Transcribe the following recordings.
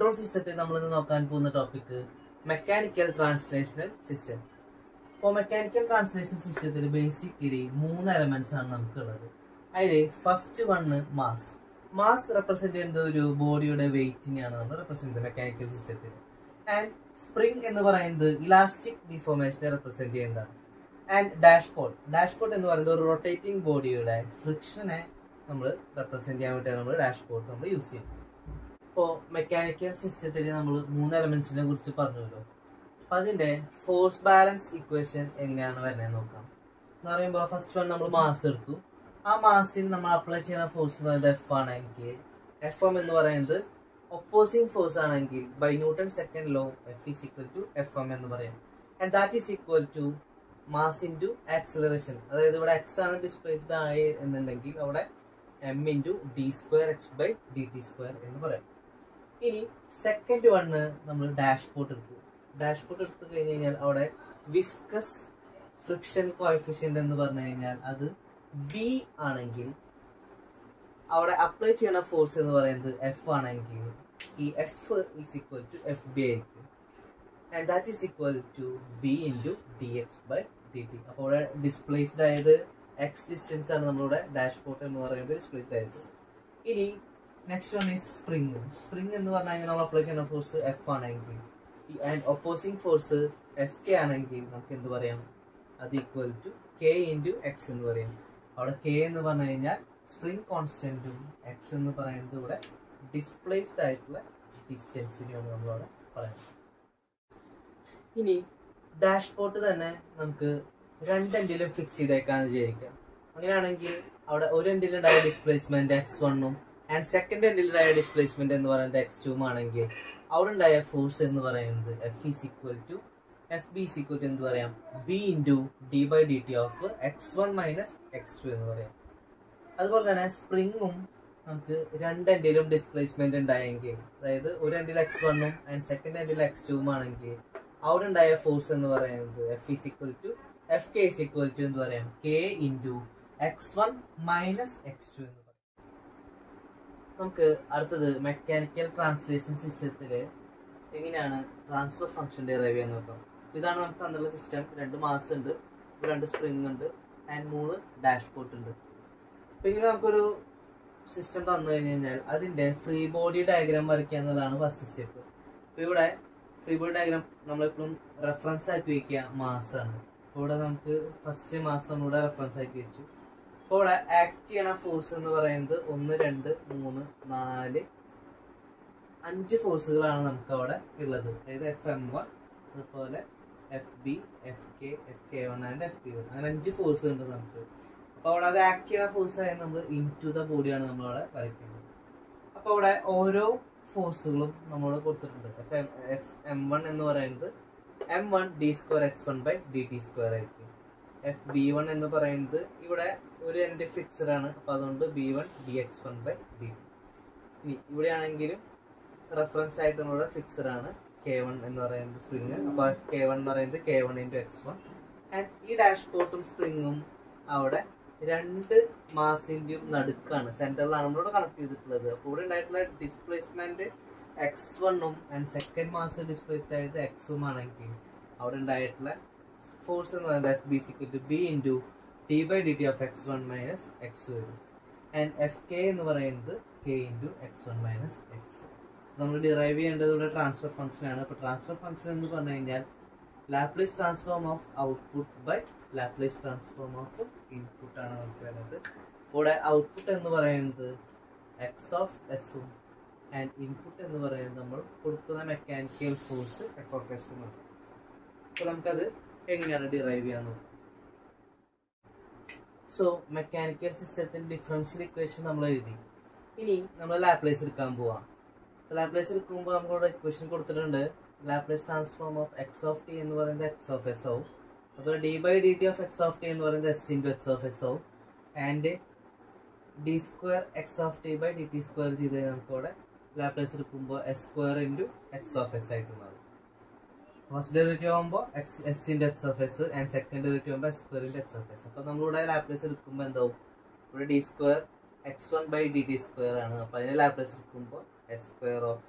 control സിസ്റ്റത്തിൽ നമ്മൾ ഇന്ന് നോക്കാൻ പോകുന്ന ടോപ്പിക് മെക്കാനിക്കൽ ട്രാൻസ്ലേഷണൽ സിസ്റ്റം അപ്പോൾ മെക്കാനിക്കൽ ട്രാൻസ്ലേഷൻ സിസ്റ്റത്തിൽ ബേസിക്കലി മൂന്ന് എലമെന്റ്സ് ആണ് നമുക്കുള്ളത് അതിൽ first one mass mass represent ചെയ്യുന്നത് ഒരു ബോഡിയുടെ വെയിറ്റിനെയാണ് നമ്മൾ റെപ്രസെന്റ് ചെയ്യുന്നത് മെക്കാനിക്കൽ സിസ്റ്റത്തിൽ ആൻഡ് സ്പ്രിംഗ് എന്ന് പറയുന്നത് ഇലാസ്റ്റിക് ഡിഫോർമേഷനെ റെപ്രസെന്റ് ചെയ്യുന്നതാണ് ആൻഡ് ഡാഷ്പോർട്ട് ഡാഷ്പോർട്ട് എന്ന് പറയുന്നത് ഒരു റൊട്ടേറ്റിംഗ് ബോഡിയുടെ ഫ്രിക്ഷനെ നമ്മൾ റെപ്രസെന്റ് ചെയ്യാൻ വേണ്ടിയാണ് നമ്മൾ ഡാഷ്പോർട്ട് നമ്മൾ യൂസ് ചെയ്യുന്നത് ഇപ്പോൾ മെക്കാനിക്കൽ സിസ്റ്റത്തിൽ നമ്മൾ മൂന്ന് എലമെന്റ്സിനെ കുറിച്ച് പറഞ്ഞല്ലോ അപ്പൊ അതിന്റെ ഫോഴ്സ് ബാലൻസ് ഇക്വേഷൻ എങ്ങനെയാണ് വരുന്നത് നോക്കാം എന്ന് പറയുമ്പോൾ ഫസ്റ്റ് വൺ നമ്മൾ മാസ് എടുത്തു ആ മാസിൽ നമ്മൾ അപ്ലൈ ചെയ്യുന്ന ഫോഴ്സ് എന്ന് പറയുന്നത് എഫ് ആണെങ്കിൽ എഫ് എം എന്ന് പറയുന്നത് ഒപ്പോസിംഗ് ഫോഴ്സ് ആണെങ്കിൽ by Newton second law F is equal to F M എന്ന് പറയാം and that is equal to mass into acceleration അതായത് ഇവിടെ എക്സ് ആണ് ഡിസ്പ്ലേസ്ഡ് ആയി എന്നുണ്ടെങ്കിൽ അവിടെ M into D square X by D T square എന്ന് പറയാം ഇനി സെക്കൻഡ് വണ്ണ് നമ്മൾ ഡാഷ്പോർട്ട് എടുത്തു ഡാഷ്പോർട്ട് എടുത്തു കഴിഞ്ഞ് കഴിഞ്ഞാൽ അവിടെ വിസ്കസ് ഫ്രിക്ഷൻ കോഎഫിഷ്യന്റ് എന്ന് പറഞ്ഞു കഴിഞ്ഞാൽ അത് ബി ആണെങ്കിൽ അവിടെ അപ്ലൈ ചെയ്യുന്ന ഫോഴ്സ് എന്ന് പറയുന്നത് എഫ് ആണെങ്കിൽ ഈ F is equal to F B ആയിരിക്കും and that is equal to B into D X by D T അപ്പോൾ ഇവിടെ ഡിസ്പ്ലേസ്ഡ് ആയത് എക്സ് ഡിസ്റ്റൻസ് ആണ് നമ്മളിവിടെ ഡാഷ്പോർട്ട് എന്ന് പറയുന്നത് ഡിസ്പ്ലേസ്ഡ് ആയത് ഇനി next one is spring spring എന്ന് പറഞ്ഞു കഴിഞ്ഞാൽ നമ്മൾ അപ്ലൈ ചെയ്യുന്ന ഫോഴ്സ് എഫ് ആണെങ്കിൽ and opposing force F K ആണെങ്കിൽ നമുക്ക് എന്ത് പറയാം അത് equal to K into X എന്ന് പറയാം അവിടെ കെ എന്ന് പറഞ്ഞു കഴിഞ്ഞാൽ സ്പ്രിങ് കോൺസ്റ്റന്റും എക്സ് എന്ന് പറയുന്നത് ഇവിടെ ഡിസ്പ്ലേസ്ഡ് ആയിട്ടുള്ള ഡിസ്റ്റൻസിനെയാണ് നമ്മളവിടെ പറയുന്നത് ഇനി ഡാഷ്പോർട്ട് തന്നെ നമുക്ക് രണ്ട് എൻഡിലും ഫിക്സ് ചെയ്തേക്കാന്ന് വിചാരിക്കാം അങ്ങനെയാണെങ്കിൽ അവിടെ ഒരു എൻഡിലുണ്ടായ ഡിസ്പ്ലേസ്മെന്റ് എക്സ് വണ്ണും ആൻഡ് സെക്കൻഡ് എൻഡിലുണ്ടായ ഡിസ്പ്ലേസ്മെന്റ് എന്ന് പറയുന്നത് എക്സ് ടൂം ആണെങ്കിൽ അവിടെ ഉണ്ടായ ഫോഴ്സ് എന്ന് പറയുന്നത് F is equal to F B is equal to എന്ത് പറയാം B into D by D T of X one minus X two എന്ന് പറയാം അതുപോലെ തന്നെ സ്പ്രിങ്ങും നമുക്ക് രണ്ട് എൻഡിലും ഡിസ്പ്ലേസ്മെന്റ് ഉണ്ടായെങ്കിൽ അതായത് ഒരു എൻഡിൽ എക്സ് വണ്ണും ആൻഡ് സെക്കൻഡ് എൻഡിൽ എക്സ് ടൂം ആണെങ്കിൽ അവിടെ ഉണ്ടായ ഫോഴ്സ് എന്ന് പറയുന്നത് F is equal to F K is equal to എന്ന് പറയാം K into X one minus X two എന്ന് പറയാം നമുക്ക് അടുത്തത് മെക്കാനിക്കൽ ട്രാൻസ്ലേഷൻ സിസ്റ്റത്തില് എങ്ങനെയാണ് ട്രാൻസ്ഫർ ഫംഗ്ഷൻ ഡെറൈവ് ചെയ്യാൻ നോക്കാം ഇതാണ് നമുക്ക് തന്നുള്ള സിസ്റ്റം രണ്ട് മാസ് ഉണ്ട് രണ്ട് സ്പ്രിങ് ഉണ്ട് ആൻഡ് മൂന്ന് ഡാഷ്പോർട്ട് ഉണ്ട് അപ്പൊ ഇങ്ങനെ നമുക്കൊരു സിസ്റ്റം തന്നു കഴിഞ്ഞ് കഴിഞ്ഞാൽ അതിന്റെ ഫ്രീ ബോഡി ഡയഗ്രാം വരയ്ക്കുക എന്നുള്ളതാണ് ഫസ്റ്റ് സ്റ്റെപ്പ് അപ്പൊ ഇവിടെ ഫ്രീ ബോഡി ഡയഗ്രാം നമ്മളെപ്പോഴും റെഫറൻസ് ആക്കി വെക്കുക മാസ് ആണ് അപ്പൊ ഇവിടെ നമുക്ക് ഫസ്റ്റ് മാസ് നമ്മളിവിടെ റെഫറൻസ് ആക്കി വെച്ചു അപ്പൊ ഇവിടെ ആക്ട് ചെയ്യണ ഫോഴ്സ് എന്ന് പറയുന്നത് ഒന്ന് രണ്ട് മൂന്ന് നാല് അഞ്ച് ഫോഴ്സുകളാണ് നമുക്ക് അവിടെ ഉള്ളത് അതായത് എഫ് എം വൺ അതുപോലെ F B F K F K one and F P one അങ്ങനെ അഞ്ച് ഫോഴ്സ് ഉണ്ട് നമുക്ക് അപ്പൊ അവിടെ അത് ആക്ട് ചെയ്യുന്ന ഫോഴ്സ് ആയി നമ്മൾ ഇൻ ടു ദ ബോഡിയാണ് നമ്മളവിടെ വരയ്ക്കുന്നത് അപ്പൊ അവിടെ ഓരോ ഫോഴ്സുകളും നമ്മളോട് കൊടുത്തിട്ടുണ്ട് F M F M one എന്ന് പറയുന്നത് M one D square X one by D T square ആയിരിക്കും എഫ് ബി വൺ എന്ന് പറയുന്നത് ഇവിടെ ഒരു എൻഡ് ഫിക്സഡ് ആണ് അപ്പൊ അതുകൊണ്ട് B one D X one by D ഇനി ഇവിടെയാണെങ്കിലും റെഫറൻസ് ആയിട്ട് നമ്മളിവിടെ ഫിക്സഡ് ആണ് കെ വൺ എന്ന് പറയുന്നത് സ്പ്രിങ് അപ്പൊ കെ വൺ എന്ന് പറയുന്നത് K one into X one and ഈ ഡാഷ്പോർട്ടും സ്പ്രിങ്ങും അവിടെ രണ്ട് മാസിന്റെയും നടുക്കാണ് സെന്ററിലാണ് നമ്മളിവിടെ കണക്ട് ചെയ്തിട്ടുള്ളത് അപ്പോൾ ഇവിടെ ഉണ്ടായിട്ടുള്ള ഡിസ്പ്ലേസ്മെന്റ് എക്സ് വണ്ണും ആൻഡ് സെക്കൻഡ് മാസ് ഡിസ്പ്ലേസ്ഡ് ആയത് എക്സും ആണെങ്കിൽ അവിടെ ഉണ്ടായിട്ടുള്ള ഫോഴ്സ് എന്ന് പറയുന്നത് F B is equal to B into T by D T of X one minus X വരും ആൻഡ് എഫ് കെ എന്ന് പറയുന്നത് K into X one minus X നമ്മൾ ഡിറൈവ് ചെയ്യേണ്ടത് ഇവിടെ ട്രാൻസ്ഫർ ഫംഗ്ഷൻ ആണ് അപ്പോൾ ട്രാൻസ്ഫർ ഫംഗ്ഷൻ എന്ന് പറഞ്ഞു കഴിഞ്ഞാൽ Laplace transform of output by Laplace transform of input ആണ് നമുക്ക് വരുന്നത് ഇവിടെ ഔട്ട്പുട്ട് എന്ന് പറയുന്നത് എക്സ് ഓഫ് എസും ആൻഡ് ഇൻപുട്ട് എന്ന് പറയുന്നത് നമ്മൾ കൊടുക്കുന്ന മെക്കാനിക്കൽ ഫോഴ്സ് എഫ് ഓഫ് എസും ആണ് അപ്പോൾ നമുക്കത് എങ്ങനെയാണ് ഡിറൈവ് ചെയ്യാൻ നോക്കാം സോ മെക്കാനിക്കൽ സിസ്റ്റത്തിന്റെ ഡിഫറൻഷ്യൽ ഇക്വേഷൻ നമ്മൾ എഴുതി ഇനി നമ്മൾ ലാപ്ലേസ് എടുക്കാൻ പോവാം ലാപ്ലേസ് എടുക്കുമ്പോൾ നമ്മളിവിടെ ഇക്വേഷൻ കൊടുത്തിട്ടുണ്ട് Laplace transform of X of T എന്ന് പറയുന്നത് എക്സ് ഓഫ് എസ് ആവും അതുപോലെ D by D T of X of T എന്ന് പറയുന്നത് S into X of S ആവും and D square X of T by D T square ചെയ്ത് കഴിഞ്ഞാൽ നമുക്ക് ഇവിടെ ലാപ്ലേസ് എടുക്കുമ്പോൾ S square into X of S ആയിട്ട് മാറും ഫസ്റ്റ് ഡെറിവേറ്റീവ് ആകുമ്പോൾ X S into X of S and second derivative ആകുമ്പോൾ S square into X of S അപ്പോൾ നമ്മളിവിടെ ലാപ്ലേസ് എടുക്കുമ്പോൾ എന്താവും ഇവിടെ D square X one by D T square ആണ് അപ്പോൾ അതിന് ലാപ്ലേസ് എടുക്കുമ്പോൾ S square of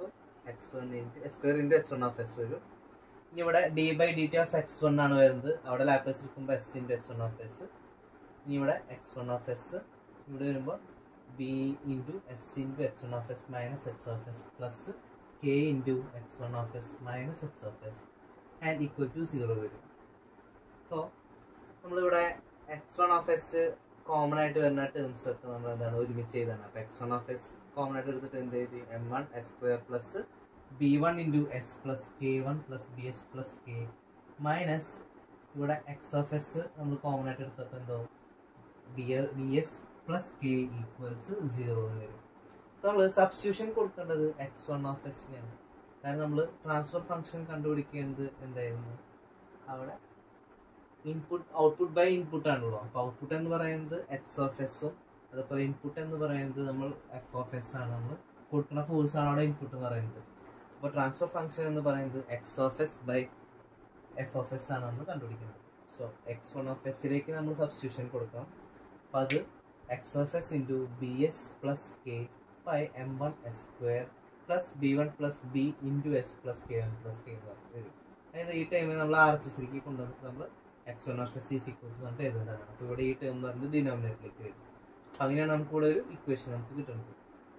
X one into S square into X one of S വരും ഇനി ഇവിടെ D by D T of X one ആണ് വരുന്നത് അവിടെ ലാപ്ലേസ് എടുക്കുമ്പോൾ S into X one of S ഇനി ഇവിടെ എക്സ് വൺ ഓഫ് എസ് ഇവിടെ വരുമ്പോൾ B into S into X one of S minus X of S plus K into X one of S minus X of S and equal to zero വരും അപ്പോൾ നമ്മളിവിടെ X one of S common ആയിട്ട് വരുന്ന terms ഒക്കെ നമ്മൾ എന്താണ് ഒരുമിച്ച് ചെയ്താണ് അപ്പോൾ X one of S common ആയിട്ട് എടുത്തിട്ട് എന്ത് ചെയ്ത് M one S square plus B one into S plus K one plus B S plus K minus ഇവിടെ എക്സ് ഓഫ് എസ് നമ്മൾ കോമൺ ആയിട്ട് എടുത്തപ്പോൾ എന്തോ B B S plus K equals zero വരും നമ്മൾ സബ്സ്റ്റിറ്റ്യൂഷൻ കൊടുക്കേണ്ടത് എക്സ് വൺ ഓഫ് എസിനെയാണ് കാരണം നമ്മൾ ട്രാൻസ്ഫർ ഫംഗ്ഷൻ കണ്ടുപിടിക്കേണ്ടത് എന്തായിരുന്നു അവിടെ ഇൻപുട്ട് ഔട്ട്പുട്ട് ബൈ ഇൻപുട്ട് ആണല്ലോ അപ്പോൾ ഔട്ട്പുട്ട് എന്ന് പറയുന്നത് എക്സ് ഓഫ് എസും അതുപോലെ ഇൻപുട്ട് എന്ന് പറയുന്നത് നമ്മൾ എഫ് ഓഫ് എസ് ആണ് നമ്മൾ കൊടുക്കുന്ന ഫോഴ്സ് ആണ് അവിടെ ഇൻപുട്ട് എന്ന് പറയുന്നത് അപ്പോൾ ട്രാൻസ്ഫർ ഫംഗ്ഷൻ എന്ന് പറയുന്നത് X of S by F of S ആണ് നമ്മൾ കണ്ടുപിടിക്കുന്നത് സോ എക്സ് വൺ ഓഫ് എസിലേക്ക് നമ്മൾ സബ്സ്റ്റിറ്റ്യൂഷൻ കൊടുക്കണം അപ്പോൾ അത് X of S into B S plus K by M one S square plus B one plus B into S plus K one plus K വരും അതായത് ഈ ടൈമിൽ നമ്മൾ ആർ എച്ച് എസിലേക്ക് കൊണ്ടുവന്നിട്ട് നമ്മൾ X one of S is equal to പറഞ്ഞിട്ട് എഴുതുന്നതാണ് അപ്പോൾ ഇവിടെ ഈ ടേം പറഞ്ഞത് ഡിനോമിനേറ്ററിലേക്ക് വരും അപ്പോൾ അങ്ങനെയാണ് നമുക്ക് ഇവിടെ ഒരു ഇക്വേഷൻ നമുക്ക് കിട്ടുന്നത്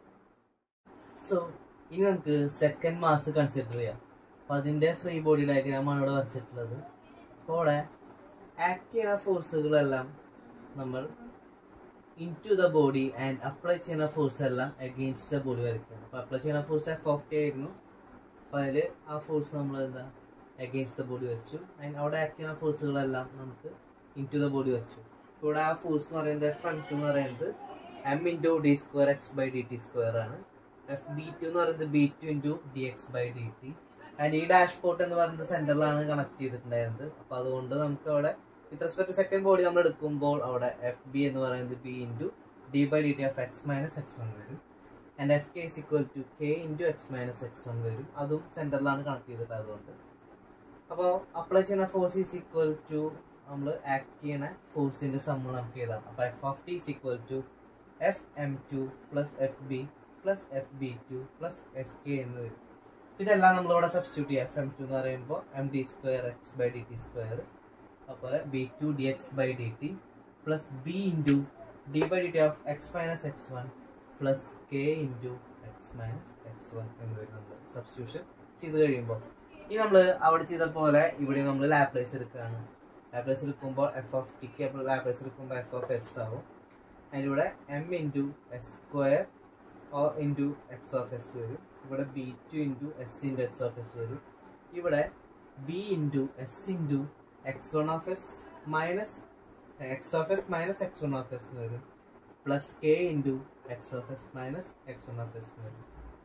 സോ ഇനി നമുക്ക് സെക്കൻഡ് മാസ് കൺസിഡർ ചെയ്യാം അപ്പോൾ അതിൻ്റെ ഫ്രീ ബോഡി ഡയഗ്രാമാണ് ഇവിടെ വരച്ചിട്ടുള്ളത് അപ്പോൾ ഇവിടെ ആക്ട് ചെയ്യുന്ന ഫോഴ്സുകളെല്ലാം നമ്മൾ in to the body and apply ചെയ്യുന്ന ഫോഴ്സ് എല്ലാം അഗെയിൻസ്റ്റ് ദ ബോഡി വരയ്ക്കുകയാണ് അപ്പോൾ അപ്ലൈ ചെയ്യുന്ന ഫോഴ്സ് എഫ് ഓഫ് ടി ആയിരുന്നു അപ്പോൾ അതിൽ ആ ഫോഴ്സ് നമ്മൾ എന്താ അഗെയിൻസ്റ്റ് ദ ബോഡി വരച്ചു ആൻഡ് അവിടെ ആക്ട് ചെയ്യുന്ന ഫോഴ്സുകളെല്ലാം നമുക്ക് ഇൻ ടു ദ ബോഡി വരച്ചു ഇവിടെ ആ ഫോഴ്സ് എന്ന് പറയുന്നത് എഫ് എം ടു എന്ന് പറയുന്നത് M into D square X by D T square ആണ് എഫ് ബി ടു എന്ന് പറയുന്നത് B two into D X by D T and ഈ ഡാഷ് പോർട്ട് എന്ന് പറയുന്നത് സെന്ററിലാണ് കണക്ട് ചെയ്തിട്ടുണ്ടായിരുന്നത് അപ്പോൾ അതുകൊണ്ട് നമുക്ക് അവിടെ വിത്ത് റെസ്പെക്ട് സെക്കൻഡ് ബോഡി നമ്മൾ എടുക്കുമ്പോൾ അവിടെ എഫ് ബി എന്ന് പറയുന്നത് B into D by D T of X minus X one വരും and F K is equal to K into X minus X one വരും അതും സെന്ററിലാണ് കണക്ട് ചെയ്തിട്ട് അതുകൊണ്ട് അപ്പോൾ അപ്ലൈ ചെയ്യുന്ന ഫോഴ്സ് ഈസ് ഈക്വൽ ടു നമ്മൾ ആക്ട് ചെയ്യുന്ന ഫോഴ്സിന്റെ സമ്മ് നമുക്ക് എഴുതാം അപ്പോൾ F of T is equal to F M two plus F B plus F B two plus F K എന്ന് വരും ഇതെല്ലാം നമ്മളിവിടെ സബ്സ്റ്റിറ്റ്യൂട്ട് ചെയ്യാം എഫ് എം ടു എന്ന് പറയുമ്പോൾ M D square X by D T square അതുപോലെ B two D X by D T plus B into D by D T of X minus X one plus K into X minus X one എന്ന് വരും നമ്മൾ substitution ചെയ്ത് കഴിയുമ്പോൾ ഇനി നമ്മൾ അവിടെ ചെയ്ത പോലെ ഇവിടെ നമ്മൾ ലാപ്ലേസ് എടുക്കുകയാണ് ലാപ്ലേസ് എടുക്കുമ്പോൾ എഫ് ഓഫ് ടിക്ക് ലാപ്ലേസ് എടുക്കുമ്പോൾ എഫ് ഓഫ് എസ് ആവും അതിലൂടെ M into S square O into X of S വരും ഇവിടെ B two into S into X of S വരും ഇവിടെ B into S into X one of S minus X of S minus X one of S വരും plus K into X of S minus X one of S വരും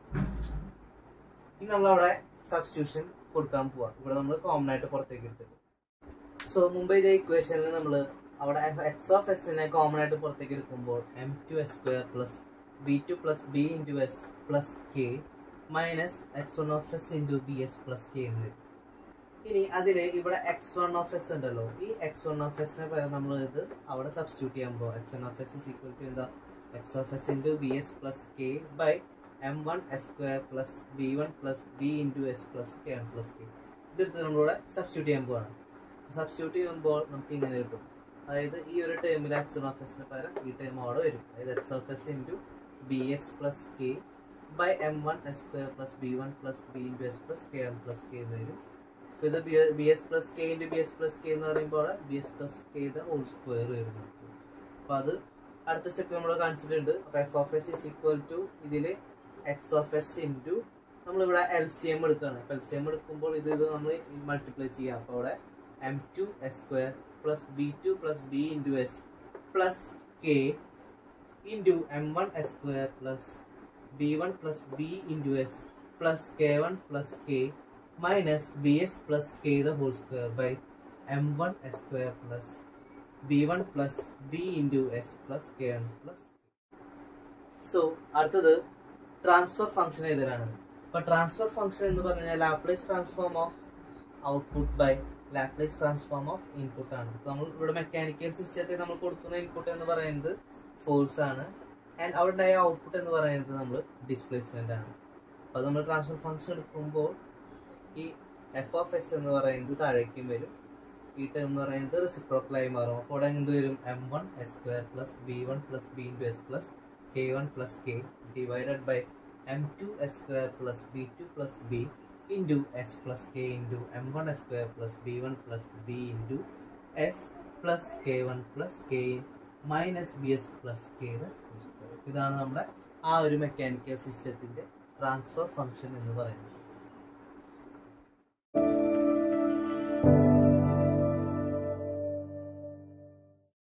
ഇനി നമ്മളവിടെ substitution കൊടുക്കാൻ പോവാം ഇവിടെ നമ്മൾ കോമൺ ആയിട്ട് പുറത്തേക്ക് എടുത്തിട്ട് സോ മുമ്പ് ഇതേ ഇക്വേഷനിൽ നമ്മൾ അവിടെ എക്സ് ഓഫ് എസിനെ കോമൺ ആയിട്ട് പുറത്തേക്ക് എടുക്കുമ്പോൾ M two S square plus B two plus B into S plus K minus X one of S into B S plus K എന്ന് വരും ഇനി അതിൽ ഇവിടെ എക്സ് വൺ ഓഫ് എസ് ഉണ്ടല്ലോ ഈ എക്സ് വൺ ഓഫ് എസിനെ പകരം നമ്മൾ ഇത് അവിടെ സബ്സ്റ്റിറ്റ്യൂട്ട് ചെയ്യുമ്പോൾ X one of S is equal to എന്താ X of S into B S plus K by M one S square plus B one plus B into S plus K one plus K ഇതെടുത്ത് നമ്മളിവിടെ substitute ചെയ്യാൻ പോവാണ് substitute ചെയ്യുമ്പോൾ നമുക്ക് ഇങ്ങനെ കിട്ടും അതായത് ഈ ഒരു ടേമിൽ എക്സ് ഓഫ് എസിന് പകരം ഈ ടേം അവിടെ വരും അതായത് X of S into B S plus K by M one S square plus B one plus B into S plus K one plus K എന്ന് വരും അപ്പോൾ ഇത് B S plus K into B S plus K എന്ന് പറയുമ്പോൾ B S plus K whole square വരും നമുക്ക് അപ്പോൾ അത് അടുത്ത സ്റ്റെപ്പ് നമ്മൾ കാണിച്ചിട്ടുണ്ട് അപ്പോൾ F of S is equal to ഇതിൽ എക്സ് ഓഫ് എസ് ഇൻറ്റു നമ്മളിവിടെ എൽ സി എം എടുക്കുകയാണ് അപ്പോൾ എൽ സി എം എടുക്കുമ്പോൾ ഇത് ഇത് നമ്മൾ മൾട്ടിപ്ലൈ ചെയ്യാം അപ്പോൾ അവിടെ M two S square plus B two plus B into S plus K into M one S square plus B one plus B into S plus K one plus K minus B S plus K the whole square by M one S square plus B one plus B into S plus K one plus so അടുത്തത് transfer function എഴുതലാണ് അപ്പൊ transfer function എന്ന് പറഞ്ഞാൽ Laplace transform of output by Laplace transform of input ആണ് അപ്പൊ നമ്മൾ ഇവിടെ mechanical സിസ്റ്റത്തിൽ നമ്മൾ കൊടുക്കുന്ന ഇൻപുട്ട് എന്ന് പറയുന്നത് ഫോഴ്സ് ആണ് ആൻഡ് അവിടെ ഉണ്ടായ ഔട്ട്പുട്ട് എന്ന് പറയുന്നത് നമ്മൾ ഡിസ്പ്ലേസ്മെന്റ് ആണ് അപ്പോൾ നമ്മൾ ട്രാൻസ്ഫർ ഫംഗ്ഷൻ എടുക്കുമ്പോൾ ഈ എഫ് ഓഫ് എസ് എന്ന് പറയുന്നത് താഴേക്കും വരും ഈ ടേം എന്ന് പറയുന്നത് റെസിപ്രോക്കലായി മാറും അപ്പോൾ ഇവിടെ എന്ത് വരും M one S square plus B one plus B into S plus K one plus K divided by M two S square plus B two plus B into S plus K into M one S square plus B one plus B into S plus K one plus K minus B S plus K ഇതാണ് നമ്മുടെ ആ ഒരു mechanical സിസ്റ്റത്തിന്റെ transfer function എന്ന് പറയുന്നത്